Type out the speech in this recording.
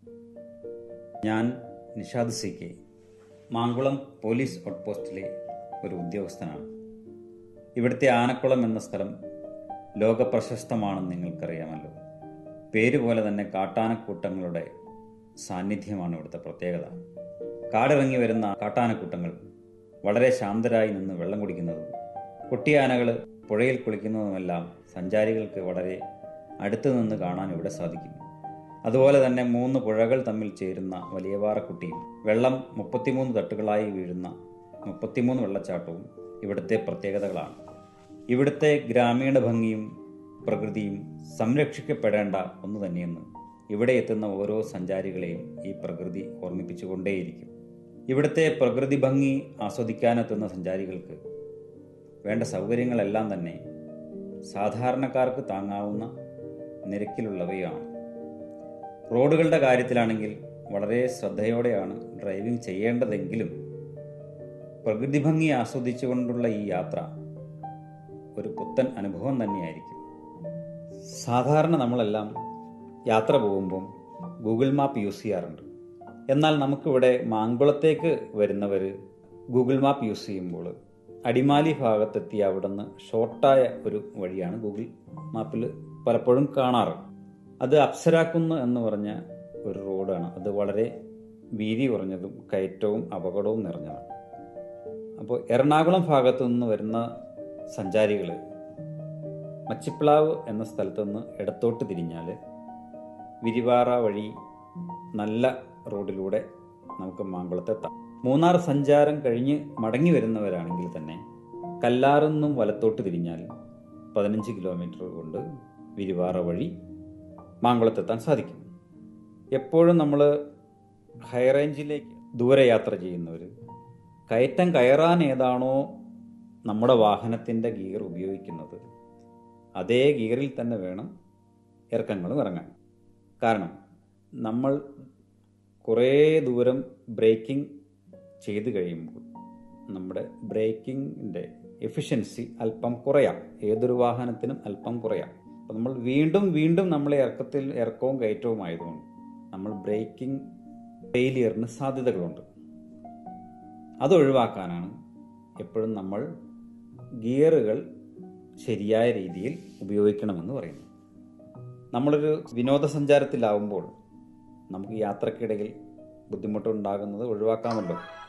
ഞാൻ Nishad C K Mankulam police out പോസ്റ്റിലെ ഒരു ഉദ്യോഗസ്ഥനാണ് ഇവിടുത്തെ ആനക്കുളം എന്ന സ്ഥലം ലോക പ്രശസ്തമാണെന്ന് നിങ്ങൾക്കറിയാമല്ലോ പേര് പോലെ തന്നെ കാട്ടാനക്കൂട്ടങ്ങളുടെ സാന്നിധ്യമാണ് ഇവിടുത്തെ പ്രത്യേകത കാടിറങ്ങി വരുന്ന കാട്ടാനക്കൂട്ടങ്ങൾ വളരെ ശാന്തരായി നിന്ന് വെള്ളം കുടിക്കുന്നതും കുട്ടിയാനകൾ പുഴയിൽ കുളിക്കുന്നതുമെല്ലാം സഞ്ചാരികൾക്ക് വളരെ അടുത്തു നിന്ന് കാണാൻ ഇവിടെ സാധിക്കും അതുപോലെ തന്നെ മൂന്ന് പുഴകൾ തമ്മിൽ ചേരുന്ന വലിയപാറക്കുട്ടിയും വെള്ളം മുപ്പത്തിമൂന്ന് തട്ടുകളായി വീഴുന്ന മുപ്പത്തിമൂന്ന് വെള്ളച്ചാട്ടവും ഇവിടുത്തെ പ്രത്യേകതകളാണ് ഇവിടുത്തെ ഗ്രാമീണ ഭംഗിയും പ്രകൃതിയും സംരക്ഷിക്കപ്പെടേണ്ട ഒന്ന് തന്നെയെന്ന് ഇവിടെ എത്തുന്ന ഓരോ സഞ്ചാരികളെയും ഈ പ്രകൃതി ഓർമ്മിപ്പിച്ചുകൊണ്ടേയിരിക്കും ഇവിടുത്തെ പ്രകൃതി ഭംഗി ആസ്വദിക്കാനെത്തുന്ന സഞ്ചാരികൾക്ക് വേണ്ട സൗകര്യങ്ങളെല്ലാം തന്നെ സാധാരണക്കാർക്ക് താങ്ങാവുന്ന നിരക്കിലുള്ളവയാണ് റോഡുകളുടെ കാര്യത്തിലാണെങ്കിൽ വളരെ ശ്രദ്ധയോടെയാണ് ഡ്രൈവിംഗ് ചെയ്യേണ്ടതെങ്കിലും പ്രകൃതി ഭംഗി ആസ്വദിച്ചുകൊണ്ടുള്ള ഈ യാത്ര ഒരു പുത്തൻ അനുഭവം തന്നെയായിരിക്കും സാധാരണ നമ്മളെല്ലാം യാത്ര പോകുമ്പം ഗൂഗിൾ മാപ്പ് യൂസ് ചെയ്യാറുണ്ട് എന്നാൽ നമുക്കിവിടെ മാങ്കുളത്തേക്ക് വരുന്നവർ ഗൂഗിൾ മാപ്പ് യൂസ് ചെയ്യുമ്പോൾ അടിമാലി ഭാഗത്തെത്തി അവിടെ നിന്ന് ഷോർട്ടായ ഒരു വഴിയാണ് ഗൂഗിൾ മാപ്പിൽ പലപ്പോഴും കാണാറ് അത് അപ്സരാക്കുന്ന് എന്ന് പറഞ്ഞ ഒരു റോഡാണ് അത് വളരെ വീതി കുറഞ്ഞതും കയറ്റവും അപകടവും നിറഞ്ഞതാണ് അപ്പോൾ എറണാകുളം ഭാഗത്തു നിന്ന് വരുന്ന സഞ്ചാരികൾ മച്ചിപ്ലാവ് എന്ന സ്ഥലത്തു നിന്ന് ഇടത്തോട്ട് തിരിഞ്ഞാൽ വിരിവാറ വഴി നല്ല റോഡിലൂടെ നമുക്ക് മാങ്കുളത്തെത്താം മൂന്നാർ സഞ്ചാരം കഴിഞ്ഞ് മടങ്ങി വരുന്നവരാണെങ്കിൽ തന്നെ കല്ലാറെന്നും വലത്തോട്ട് തിരിഞ്ഞാൽ പതിനഞ്ച് കിലോമീറ്റർ കൊണ്ട് വിരിവാറ വഴി മാങ്കുളത്തെത്താൻ സാധിക്കും എപ്പോഴും നമ്മൾ ഹൈറേഞ്ചിലേക്ക് ദൂരയാത്ര ചെയ്യുന്നവർ കയറ്റം കയറാൻ ഏതാണോ നമ്മുടെ വാഹനത്തിൻ്റെ ഗിയർ ഉപയോഗിക്കുന്നത് അതേ ഗിയറിൽ തന്നെ വേണം ഇറക്കങ്ങളും ഇറങ്ങാൻ കാരണം നമ്മൾ കുറേ ദൂരം ബ്രേക്കിംഗ് ചെയ്ത് കഴിയുമ്പോൾ നമ്മുടെ ബ്രേക്കിങ്ങിൻ്റെ എഫിഷ്യൻസി അല്പം കുറയാം ഏതൊരു വാഹനത്തിനും അല്പം കുറയാം അപ്പോൾ നമ്മൾ വീണ്ടും വീണ്ടും നമ്മളെ ഇറക്കത്തിൽ ഇറക്കവും കയറ്റവും ആയതുകൊണ്ട് നമ്മൾ ബ്രേക്കിംഗ് ഫെയിലിയറിന് സാധ്യതകളുണ്ട് അത് ഒഴിവാക്കാനാണ് എപ്പോഴും നമ്മൾ ഗിയറുകൾ ശരിയായ രീതിയിൽ ഉപയോഗിക്കണമെന്ന് പറയുന്നു നമ്മളൊരു വിനോദസഞ്ചാരത്തിലാവുമ്പോൾ നമുക്ക് യാത്രക്കിടയിൽ ബുദ്ധിമുട്ടുണ്ടാകുന്നത് ഒഴിവാക്കാമല്ലോ